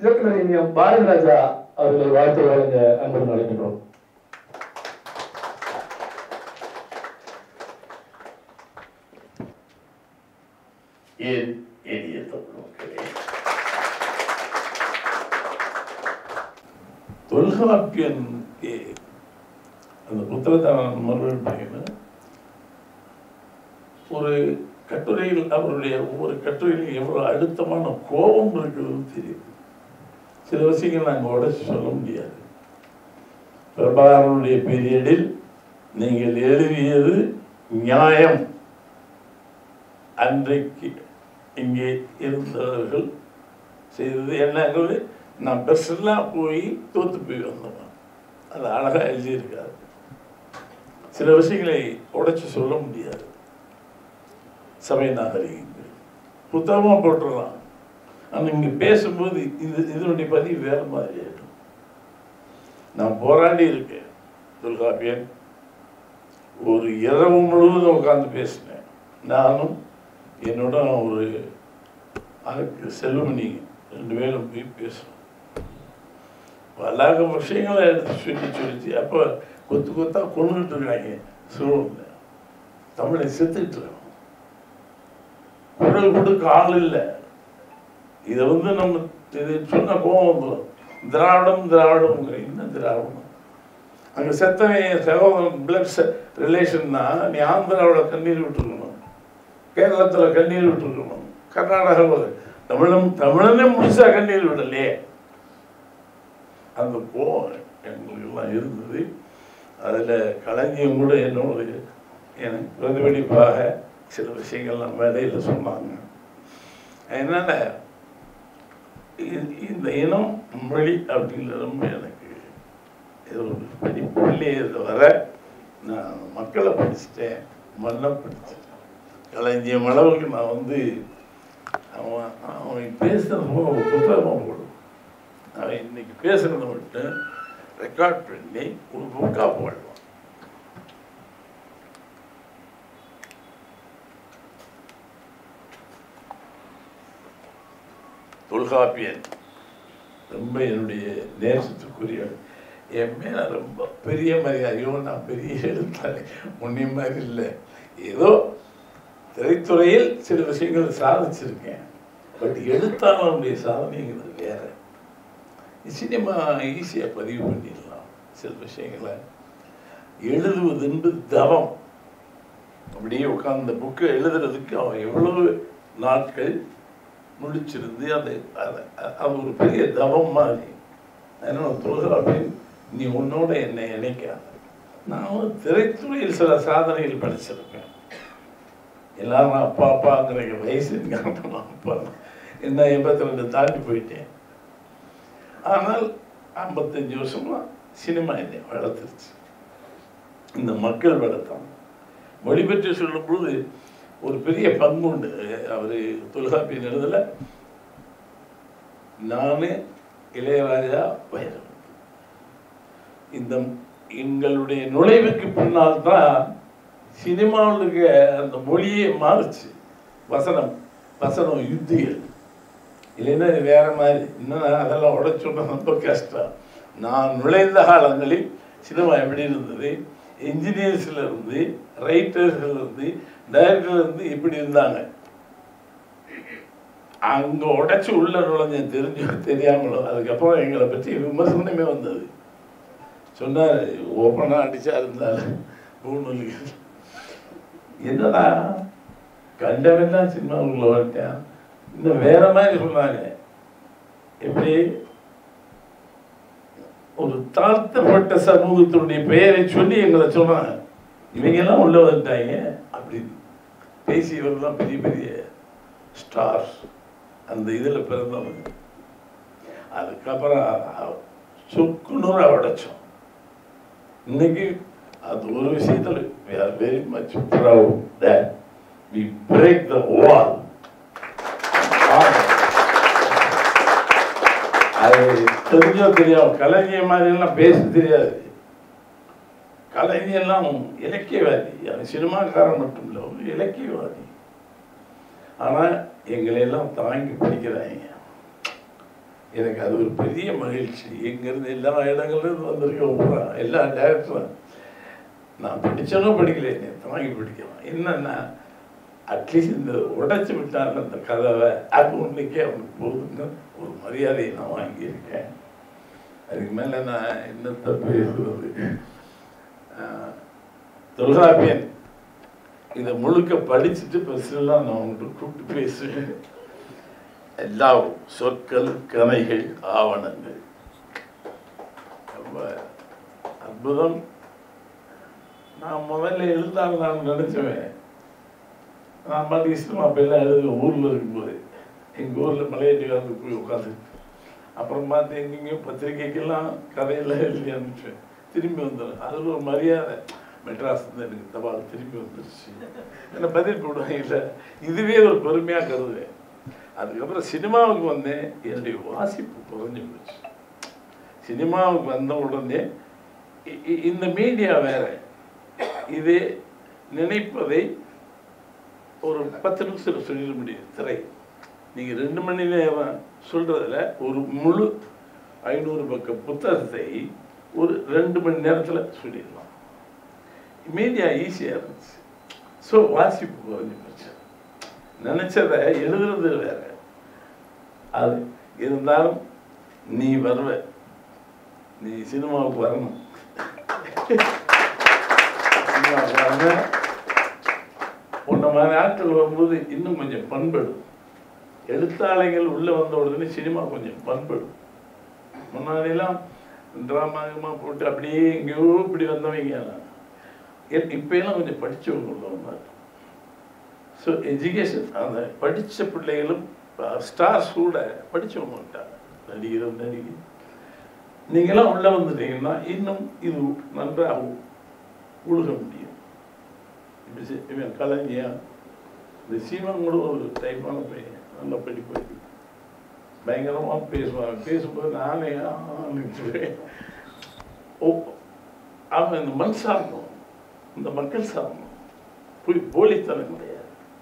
இயக்குனர் இனியம் பாரதி ராஜா அவர்களை வாழ்த்து வழங்க அன்புடன் அழைக்கின்றோம் என் இனிய தமிழ் மக்களே தொல்காப்பியன் அந்த புத்தகத்தை நான் மறுபடியும் படிக்கிறேன் ஒரு கட்டுரையில் அவருடைய ஒவ்வொரு கட்டுரையிலும் எவ்வளவு அழுத்தமான கோபம் இருக்குதுன்னு தெரியுது சில விஷயங்கள் நாங்கள் உடச்சி சொல்ல முடியாது பிரபாகரனுடைய பீரியடில் நீங்கள் எழுதியது நியாயம் அன்றைக்கு இங்கே இருந்தவர்கள் செய்தது என்னங்கிறது நான் பெருசெல்லாம் போய் தோத்து போய் வந்தவன் அது அழகாக எழுதியிருக்காரு சில விஷயங்களை உடைச்சு சொல்ல முடியாது சபை நாகரிகங்கள் புத்தகமாக போட்டுடலாம் ஆனால் இங்கே பேசும்போது இது இதனுடைய பதிவு வேறு மாதிரி ஆயிடும் நான் போராடி இருக்கேன் தொல்காப்பியன் ஒரு இரவு முழுவதும் உட்காந்து பேசினேன் நானும் என்னோட ஒரு அதுக்கு செல்வமணி ரெண்டு பேரும் போய் பேசணும் பல விஷயங்களை எடுத்து சொல்லி சொல்லிச்சு அப்போ கொத்து கொத்தா கொண்டுகிட்டு இருக்காங்க சூழ்நிலை தமிழை செத்துக்கிட்டு இருக்கான் குரல் கொடுக்க ஆள் இல்லை இதை வந்து நம்ம இது சொன்ன கோபம் வந்துடும் திராவிடம் திராவிடம் என்ன திராவிடம் அங்கே செத்தவன் சகோதரன் பிளட் ரிலேஷன்னா நீ ஆந்திராவில் கண்ணீர் விட்டுருக்கணும் கேரளத்தில் கண்ணீர் விட்டுருக்கணும் கர்நாடகாவில் தமிழம் தமிழனே முழுசா கண்ணீர் விடலையே அந்த கோவம் எங்களுக்கெல்லாம் இருந்தது அதில் கலைஞரும் கூட என்னோட எனக்கு பிரதிபலிப்பாக சில விஷயங்கள்லாம் மேடையில் சொன்னாங்க அதனால் இந்த இனம் மொழி அப்படிங்கிறது ரொம்ப எனக்கு இது ஒரு படிப்புள்ளே வர நான் மக்களை படிச்சுட்டேன் மண்ணை படிச்சிட்டேன் கலைஞர் அளவுக்கு நான் வந்து அவன் அவன் பேசுகிறப்போ புத்தகமாக போடும் அவன் இன்னைக்கு பேசுகிறத மட்டும் ரெக்கார்ட் பண்ணி ஒரு புக்காக போடுவான் தொல்காப்பியன் ரொம்ப என்னுடைய நேசத்துக்குரிய என் மேல ரொம்ப பெரிய மரியாதை ஐயோ நான் பெரிய எழுத்தாளி முன்னே மாதிரி இல்லை ஏதோ திரைத்துறையில் சில விஷயங்கள் சாதிச்சிருக்கேன் பட் எழுத்தாளனுடைய சாதனைங்கிறது வேற சினிமா ஈஸியாக பதிவு பண்ணிடலாம் சில விஷயங்களை எழுதுவது என்பது தவம் அப்படியே உட்கார்ந்து இந்த புக்கை எழுதுறதுக்கு அவன் எவ்வளவு நாட்கள் முடிச்சிருந்து அது அது அது ஒரு பெரிய தவம் மாதிரி அதனால் தொல்காப்பியன் நீ உன்னோட என்னை இணைக்காத நான் வந்து திரைத்துறையில் சில சாதனைகள் படிச்சிருக்கேன் எல்லாரும் அப்பா அப்பாங்கிற வயசுங்க அப்பா என்ன எண்பத்தி ரெண்டு தாண்டி போயிட்டேன் ஆனால் ஐம்பத்தஞ்சு வருஷமா சினிமா என்னை வளர்த்துருச்சு இந்த மக்கள் வளர்த்தாங்க மொழி பற்றி சொல்லும் பொழுது ஒரு பெரிய பங்கு உண்டு அவர் தொல்காப்பியன் எழுதல நானு இளையராஜா வைரம் இந்த எங்களுடைய நுழைவுக்கு பின்னால் தான் சினிமாவில் இருக்க அந்த மொழியே மாறுச்சு வசனம் வசனம் யுத்திகள் இல்லைன்னா இது வேற மாதிரி இன்னும் அதெல்லாம் உடைச்சுட ரொம்ப கஷ்டம் நான் நுழைந்த காலங்களில் சினிமா எப்படி இருந்தது இன்ஜினியர்ஸ்ல இருந்து ரைட்டர்ஸ்ல இருந்து டைரக்டர்ல இருந்து இப்படி இருந்தாங்க அங்க உடைச்சு உள்ள நுழைஞ்ச தெரிஞ்சு தெரியாமலோ அதுக்கப்புறம் எங்களை பற்றி விமர்சனமே வந்தது சொன்னார் ஓப்பனா அடிச்சா இருந்தாலும் மூணு என்னடா கண்டவெல்லாம் சினிமாவுக்குள்ள வந்துட்டேன் இன்னும் வேற மாதிரி சொன்னாங்க எப்படி ஒரு தாழ்த்தப்பட்ட சமூகத்தினுடைய பெயரை சொல்லி எங்களை சொன்னாங்க இவங்க எல்லாம் உள்ள வந்துட்டாங்க அப்படின்னு பேசியவர்கள்லாம் பெரிய பெரிய ஸ்டார்ஸ் அந்த இதில் பிறந்தவங்க அதுக்கப்புறம் சொக்குநூறு உடைச்சோம் இன்னைக்கு அது ஒரு விஷயத்தில் we are very much proud that we break the wall அது தெரிஞ்சோ தெரியாது கலைஞர் மாதிரிலாம் பேச தெரியாது கலைஞர்லாம் இலக்கியவாதி அவன் சினிமாக்காரன் மட்டும் இல்லை ஒரு இலக்கியவாதி ஆனால் எங்களை எல்லாம் தாங்கி பிடிக்கிறாங்க எனக்கு அது ஒரு பெரிய மகிழ்ச்சி எங்கேருந்து எல்லா இடங்கள்லேருந்து வந்திருக்கேன் பூரா எல்லா டேரக்டரும் நான் படித்தவங்க படிக்கல வாங்கி படிக்கலாம் என்னன்னா அட்லீஸ்ட் இந்த உடைச்சி விட்டாங்க அந்த கதவை அது ஒன்றைக்கே அவனுக்கு போதுன்னு ஒரு மரியாதையை நான் வாங்கியிருக்கேன் அதுக்கு மேலே நான் என்னத்தை பேசுவது ஆஹ், தொல்காப்பியன் இதை முழுக்க படிச்சுட்டு பஸ்லாம் நான் உங்கள்கிட்ட கூப்பிட்டு பேசுவேன் எல்லா சொற்கள் கதைகள் ஆவணங்கள் ரொம்ப அற்புதம் நான் முதல்ல எழுதாங்க நான் நினைச்சுவேன் நான் மாதிரி சினிமா அப்பெல்லாம் எழுதுவேன் ஊரில் இருக்கும்போது எங்கள் ஊரில் மலையாளிக்காரந்து போய் உட்காந்து அப்புறம் பார்த்து எங்கெங்கேயும் பத்திரிக்கைக்கெல்லாம் கதையெல்லாம் எழுதி அனுப்பிச்சேன் திரும்பி வந்துடும் அதில் ஒரு மரியாதை மெட்ராஸ் இருந்து எனக்கு தபால் திரும்பி வந்துருச்சு என்ன பதில் போடுவாங்க இல்லை இதுவே ஒரு பெருமையாக கருதுவேன் அதுக்கப்புறம் சினிமாவுக்கு வந்தேன் என்னுடைய வாசிப்பு குறைஞ்சு போச்சு சினிமாவுக்கு வந்த உடனே இ- இ- இந்த மீடியா வேற இது நினைப்பதை ஒரு பத்து நிமிஷத்தில் சொல்லிட முடியும் திரை நீங்கள் ரெண்டு மணி நேரம் சொல்கிறதுல ஒரு முழு ஐநூறு பக்க புத்தகத்தை ஒரு ரெண்டு மணி நேரத்தில் சொல்லிடலாம் மீடியா ஈஸியாக இருந்துச்சு ஸோ வாசிப்பு குறைஞ்சு போச்சு நினச்சதை எழுதுறது வேற அது இருந்தாலும் நீ வருவ நீ சினிமாவுக்கு வரணும் சினிமாவுக்கு வரணும் உன்ன மாதிரி ஆட்கள் வரும்போது இன்னும் கொஞ்சம் பண்படும் எழுத்தாளைகள் உள்ளே வந்த உடனே சினிமா கொஞ்சம் பண்படும் முன்னாடிலாம் ட்ராமா கிமா போட்டு அப்படியே எங்கேயோ இப்படி வந்தவங்க இப்போ எல்லாம் கொஞ்சம் படித்தவங்க உள்ள வந்தாங்க ஸோ எஜுகேஷன் அந்த படித்த பிள்ளைகளும் ஸ்டார்ஸ் கூட படித்தவங்க விட்டாங்க நடிகர் நடிகை நீங்களாம் உள்ளே வந்துட்டீங்கன்னா இன்னும் இது நன்றாக உழுக முடியும் இப்போ சி- இவன் கலைஞயா இந்த சீமன் கூட ஒரு டைப்பான பையன் நல்ல படிப்பு பயங்கரமாக பேசுவான் பேசும்போது நானே ஆரம்பிச்சுவேன் ஓ அவன் இந்த மண் சாரணும் இந்த மக்கள் சாரணும் போய் போலித்தனம் கிடையாது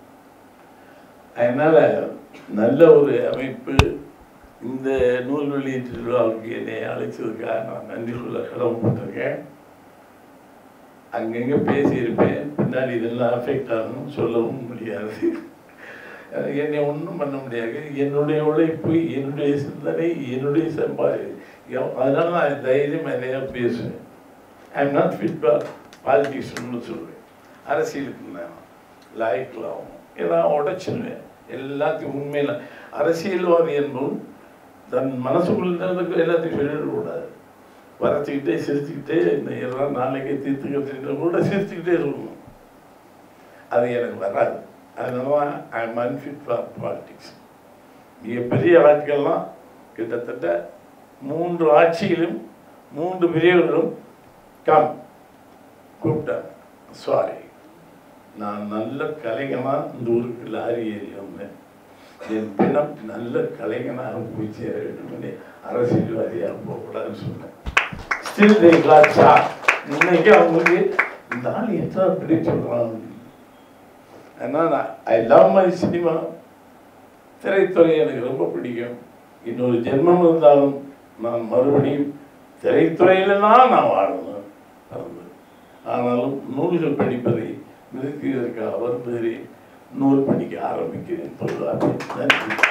அதனால நல்ல ஒரு அமைப்பு இந்த நூல் வெளியீட்டு விழாவுக்கு என்னை அழைச்சதுக்காக நான் நன்றி சொல்ல கடமைப்பட்டிருக்கேன் அங்கங்கே பேசியிருப்பேன் பின்னாடி இதெல்லாம் அஃபெக்ட் ஆகணும் சொல்லவும் முடியாது அஹ் என்னை ஒன்றும் பண்ண முடியாது என்னுடைய உழைப்பு என்னுடைய சிந்தனை என்னுடைய சம்பாதி அதனால நான் தைரியம் நிறையா பேசுவேன் I am not fit for பாலிட்டிக்ஸ்னு சொல்லுவேன் அரசியலுக்கு நான் லாய்க்கலாம் எல்லாம் உடைச்சிருவேன் எல்லாத்தையும் உண்மையில் அரசியல்வாதி என்பதும் தன் மனசுக்குள்ள எல்லாத்தையும் சொல்லிடக்கூடாது வரச்சுக்கிட்டே சிரிச்சுக்கிட்டே இந்த எல்லாம் நாளைக்கே தீர்த்துக்கிட்டு கூட சிரிச்சுக்கிட்டே சொல்லணும் அது எனக்கு வராது அதனால தான் I am unfit for politics மிகப்பெரிய ஆட்கள்லாம் கிட்டத்தட்ட மூன்று ஆட்சியிலும் மூன்று பிரிவுகளும் கம் கூப்பிட்டாங்க சாரி நான் நல்ல கலைஞனா இந்த ஊருக்கு லாரி ஏறி வந்தேன் என் பிணம் நல்ல கலைஞனாக போய் சேர வேண்டும் அரசியல்வாதியாக போகக்கூடாதுன்னு சொன்னேன் ஸ்டில் தே காட் ஷாட் இன்னைக்கு அவங்களுக்கு இந்த ஆள் எத்தனை பெரிய சொல்கிறான் அதனால் ஐ லவ் மை சினிமா திரைத்துறை எனக்கு ரொம்ப பிடிக்கும் இன்னொரு ஜென்மம் இருந்தாலும் நான் மறுபடியும் திரைத்துறையில தான் நான் வாழணும் அது. ஆனாலும் நூல்கள் படிப்பதை நிறுத்தியதற்காக வருந்துகிறேன் நூல் படிக்க ஆரம்பிக்கிறேன் பொதுவாக நன்றி